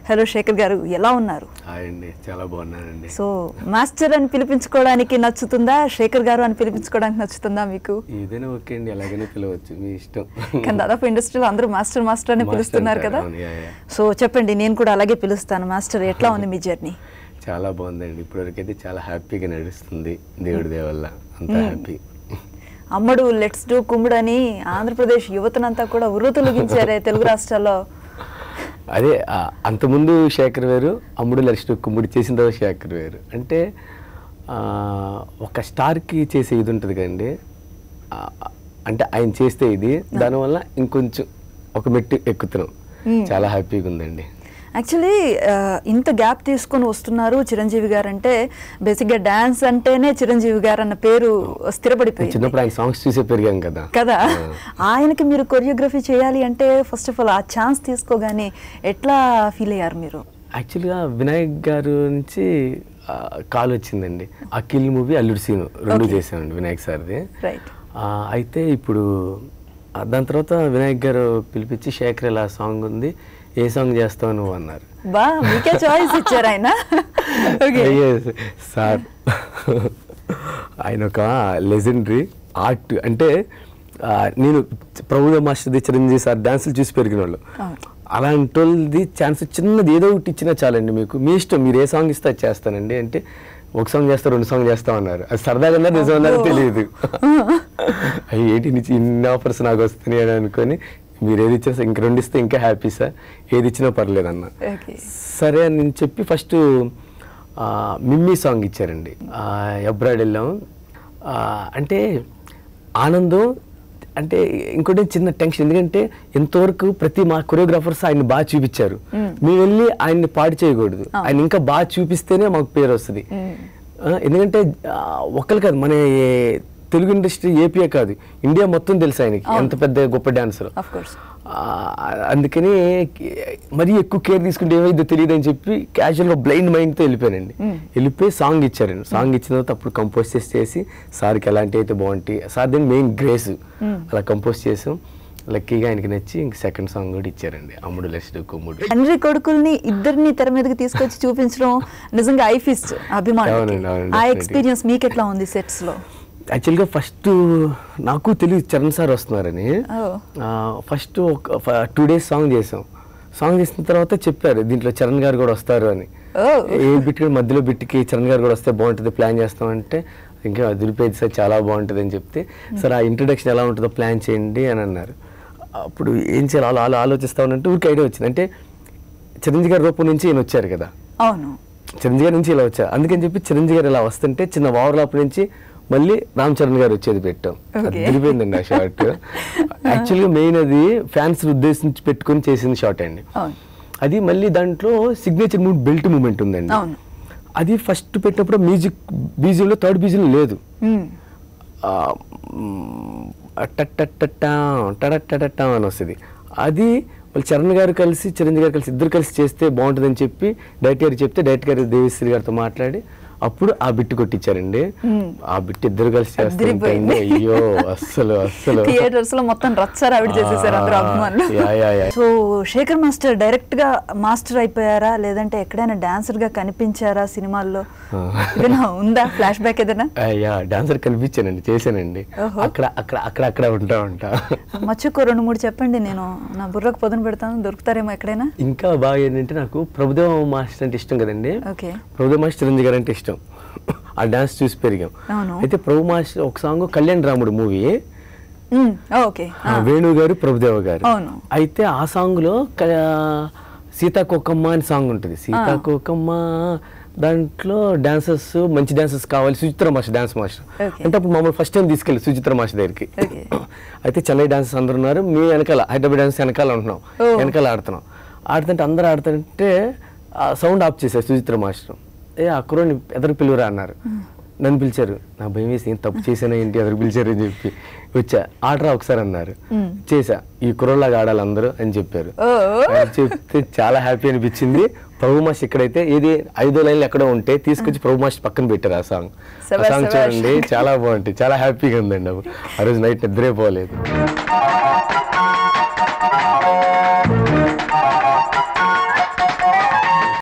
Hello Shekhar గారు ఎలా ఉన్నారు హాయ్ అండి చాలా బాగున్నానండి సో మాస్టర్ అని పిలిపించుకోవడానికి నచ్చుతుందా శేఖర్ గారు అని పిలిపించుకోవడానికి నచ్చుతుందా మీకు ఏదైనా ఓకే అండి ఎలాగైనా పిలవచ్చు మీ ఇష్టం కానీ దాదాపు ఇండస్ట్రీలో అందరూ మాస్టర్ మాస్టర్ అని మాస్టర్ పిలుస్తున్నారు అంటారు, కదా అవును, యా, యా. సో చెప్పండి నేను కూడా అలాగే పిలుస్తాను మాస్టర్ ఎట్లా ఉంది మీ జర్నీ చాలా బాగుందండి ఇప్పటివరకు అయితే చాలా హ్యాపీగా నడుస్తుంది దేవుడి దయ వల్ల అంతా హ్యాపీ అమ్మడు లెట్స్ డూ కుమ్ముడు అని ఆంధ్రప్రదేశ్ యువతనంతా కూడా ఉర్రూతొలగించారే తెలుగు రాష్ట్రాల్లో అదే ఆ, అంతకుముందు శేఖర్ వేరు అమ్ముడు లక్ష్మి కుమ్ముడు చేసిన తర్వాత శేఖర్ వేరు అంటే ఆ, ఒక స్టార్కి చేసే ఇది ఉంటుంది కదండి ఆ, అంటే ఆయన చేస్తే ఇది దానివల్ల ఇంకొంచెం ఒక మెట్టు ఎక్కుతున్నాం చాలా హ్యాపీగా ఉందండి యాక్చువల్లీ ఇంత గ్యాప్ తీసుకొని వస్తున్నారు చిరంజీవి గారు అంటే బేసిక్గా డాన్స్ అంటేనే చిరంజీవి గారు అన్న పేరు స్థిరపడిపోయింది చిన్నప్పుడు ఆయన సాంగ్స్ చూసే పెరిగాం కదా కదా ఆయనకి మీరు కొరియోగ్రఫీ చేయాలి అంటే ఫస్ట్ ఆఫ్ ఆల్ ఆ ఛాన్స్ తీసుకోగానే ఎట్లా ఫీల్ అయ్యారు మీరు యాక్చువల్గా వినాయక్ గారు నుంచి ఆ, కాల్ వచ్చిందండి అఖిల్ మూవీ అల్లుడు సీను రెండు చేశామండి వినాయక్ సార్ది రైట్ ఆ, అయితే ఇప్పుడు ఆ, దాని తర్వాత వినాయక్ గారు పిలిపించి శేఖర్ ఇలా సాంగ్ ఉంది ఏ సాంగ్ చేస్తావు నువ్వు అన్నారు బా మీకే చాయిస్ ఇచ్చారు ఆయన ఓకే అయ్యే సార్ ఆయన ఒక లెజెండరీ ఆర్ట్ అంటే ఆ, నేను ప్రభుత్వ మాస్టర్ది చిరంజీవి సార్ డాన్సులు చూసి పెరిగిన వాళ్ళు అవును. అలాంటి వాళ్ళది ఛాన్స్ చిన్నది ఏదో ఒకటి ఇచ్చినా చాలండి మీకు మీ ఇష్టం మీరు ఏ సాంగ్ ఇస్తే అది చేస్తానండి అంటే ఒక సాంగ్ చేస్తా రెండు సాంగ్ చేస్తాం అన్నారు అది సరదాగా అన్నారు నిజం అన్నారు తెలియదు అయ్యి ఏంటి నుంచి ఇన్ని ఆఫర్స్ నాకు వస్తున్నాయి అని అనుకొని మీరు ఏది ఇచ్చినా ఇంక రెండు ఇస్తే ఇంకా హ్యాపీ సార్ ఏది ఇచ్చినా పర్లేదు అన్న ఓకే సరే అని నేను చెప్పి ఫస్ట్ మిమ్మీ సాంగ్ ఇచ్చారండి ఎబ్రాడ్ వెళ్ళాం ఆ, అంటే ఆనందం అంటే ఇంకోటి చిన్న టెన్షన్ ఎందుకంటే ఎంతవరకు ప్రతి మా కొరియోగ్రాఫర్స్ ఆయన్ని బాగా చూపించారు మేము వెళ్ళి ఆయన్ని పాడు చేయకూడదు ఆయన ఇంకా బాగా చూపిస్తేనే మాకు పేరు వస్తుంది ఆ, ఎందుకంటే ఆ, ఒక్కరు కాదు మన ఏ- తెలుగు ఇండస్ట్రీ ఏపీఏ కాదు ఇండియా మొత్తం తెలుసు ఆయనకి ఎంత పెద్ద గొప్ప డాన్సర్ ఆఫ్ కోర్స్ ఆ, అందుకని మరీ ఎక్కువ కేర్ తీసుకుంటే ఏమైందో తెలియదు అని చెప్పి క్యాజువల్గా బ్లైండ్ మైండ్తో వెళ్ళిపోయానండి వెళ్ళిపోయి సాంగ్ ఇచ్చారండి సాంగ్ ఇచ్చిన తర్వాత అప్పుడు కంపోజ్ చేసి చేసి సార్కి ఎలాంటి అయితే బాగుంటాయి సార్ దీని మెయిన్ గ్రేస్ అలా కంపోజ్ చేసాం లక్కీగా ఆయనకి నచ్చి ఇంక సెకండ్ సాంగ్ కూడా ఇచ్చారండి అమ్ముడు లక్ష్డు కొమ్ముడు తండ్రి కొడుకుల్ని ఇద్దరిని తెర మీదకి తీసుకొచ్చి చూపించడం నిజంగా ఐఫిస్ట్ అభిమానం అవునండి, అవునండి, ఆ definitely. ఎక్స్పీరియన్స్ మీకు ఎట్లా ఉంది సెట్స్ లో యాక్చువల్గా ఫస్ట్ నాకు తెలియదు చరణ్ సార్ వస్తున్నారని Oh. ఫస్ట్ ఒక టూ డేస్ సాంగ్ చేసాం సాంగ్ చేసిన తర్వాత చెప్పారు దీంట్లో చరణ్ గారు కూడా వస్తారు అని Oh. ఏ బిట్ మధ్యలో బిట్కి చరణ్ గారు కూడా వస్తే బాగుంటుంది ప్లాన్ చేస్తామంటే ఇంకా అదిరిపోయింది సార్ చాలా బాగుంటుంది అని చెప్తే సార్ ఆ ఇంట్రడక్షన్ ఎలా ఉంటుందో ప్లాన్ చేయండి అని అన్నారు అప్పుడు ఏం చేయాలి అలా అలా ఆలోచిస్తామనంటే ఊరికి ఐడియా వచ్చింది అంటే చిరంజీవి గారి రూపం నుంచి ఈయన వచ్చారు కదా అవును చిరంజీవి గారి నుంచి ఇలా వచ్చారు అందుకని చెప్పి చిరంజీవి గారు ఇలా వస్తుంటే చిన్న ఓవర్లాప్ నుంచి మళ్ళీ రామ్ చరణ్ గారు వచ్చేది పెట్టాం అది Okay. తిరిగిపోయిందండి ఆ షార్ట్ యాక్చువల్గా మెయిన్ అది ఫ్యాన్స్ ఉద్దేశించి పెట్టుకొని చేసిన షార్ట్ అండి అవును అది మళ్ళీ దాంట్లో సిగ్నేచర్ మూవ్ బెల్ట్ మూమెంట్ ఉందండి అవును. అది ఫస్ట్ పెట్టినప్పుడు మ్యూజిక్ బీజియంలో థర్డ్ బీజియం లేదు మ్మ్. ఆ, మ్, టట్టట్టట్టా, టడట్టటట్టా అని వస్తుంది అది వాళ్ళు చరణ్ గారు కలిసి చిరంజీవి గారు కలిసి ఇద్దరు కలిసి చేస్తే బాగుంటుందని చెప్పి డైరెక్టర్ గారు చెప్తే డైరెక్టర్ గారు దేవిశ్రీ గారితో మాట్లాడి అప్పుడు ఆ బిట్ కొట్టించారండి ఆ బిట్ ఇద్దరు కలిసి చేస్తుంటే అదిరిపోయింది. అయ్యో అస్సలు అస్సలు థియేటర్స్ లో మొత్తం రచ్చారు చేసేసారు అందరూ అభిమానులు yeah, yeah, yeah. So Shekhar master direct గా మాస్టర్ అయిపోయారా లేదంటే ఎక్కడైనా డాన్సర్ గా కనిపించారా సినిమాల్లో ఏదైనా ఉందా ఫ్లాష్ బ్యాక్ ఏదైనా అయ్యా డాన్సర్ కనిపించానండి చేశానండి ఓహో. అక్కడ అక్కడ అక్కడ అక్కడ ఉంటా ఉంటా మచ్చుకో రెండు మూడు చెప్పండి నేను నా బుర్రకు పొదను పెడతాను దొరుకుతారేమో ఎక్కడైనా ఇంకా బాగా ఏంటంటే నాకు ప్రభుదేవ మాస్టర్ అంటే ఇష్టం కదండి ఓకే ప్రభుదేవ మాస్టర్ చిరంజీవి గారు అంటే ఇష్టం ఆ డాన్స్ చూసి పెరిగాం అవును. అయితే ప్రభు మాస్టర్ ఒక సాంగ్ కళ్యాణ్ రాముడు మూవీ మ్మ్. ఓకే వేణు గారు ప్రభుదేవ గారు అవును. అయితే ఆ సాంగ్ లో క- సీతాకోకమ్మ అని సాంగ్ ఉంటుంది సీతాకోకమ్మ దాంట్లో డాన్సర్స్ మంచి డాన్సర్స్ కావాలి Suchitra master dance master Okay. అంటే అప్పుడు మమ్మల్ని ఫస్ట్ టైం తీసుకెళ్ళి సుచిత్ర మాస్టర్ దగ్గరికి Okay. అయితే చెన్నై డాన్సర్స్ అందరు ఉన్నారు మీ వెనకాల హైదరాబాద్ డాన్స్ వెనకాల ఉంటున్నాం Oh. వెనకాల ఆడుతున్నాం ఆడుతుంటే అందరూ ఆడుతుంటే ఆ సౌండ్ ఆఫ్ చేశారు సుచిత్ర మాస్టర్ ఏ ఆ కుర్రోని ఎదురు పిలువరా అన్నారు నన్ను పిలిచారు నా భయం వేసి ఏం తప్పు చేశానా ఏంటి ఎదురు పిలిచారు అని చెప్పి వచ్చా ఆడరా ఒకసారి అన్నారు చేసా ఈ కుర్రోళ్ళగా ఆడాలి అందరూ అని చెప్పారు ఓ అని చెప్తే చాలా హ్యాపీ అనిపించింది ప్రభు మాస్ ఇక్కడైతే ఏది ఐదో లైన్లు ఎక్కడో ఉంటే తీసుకొచ్చి ప్రభు మాస్ పక్కన పెట్టారు ఆ సాంగ్ ఆ శభాష్, సాంగ్ శభాష్. చూడండి చాలా బాగుంటుంది చాలా హ్యాపీగా ఉందండి అప్పుడు. ఆ రోజు నైట్ నిద్రే పోలేదు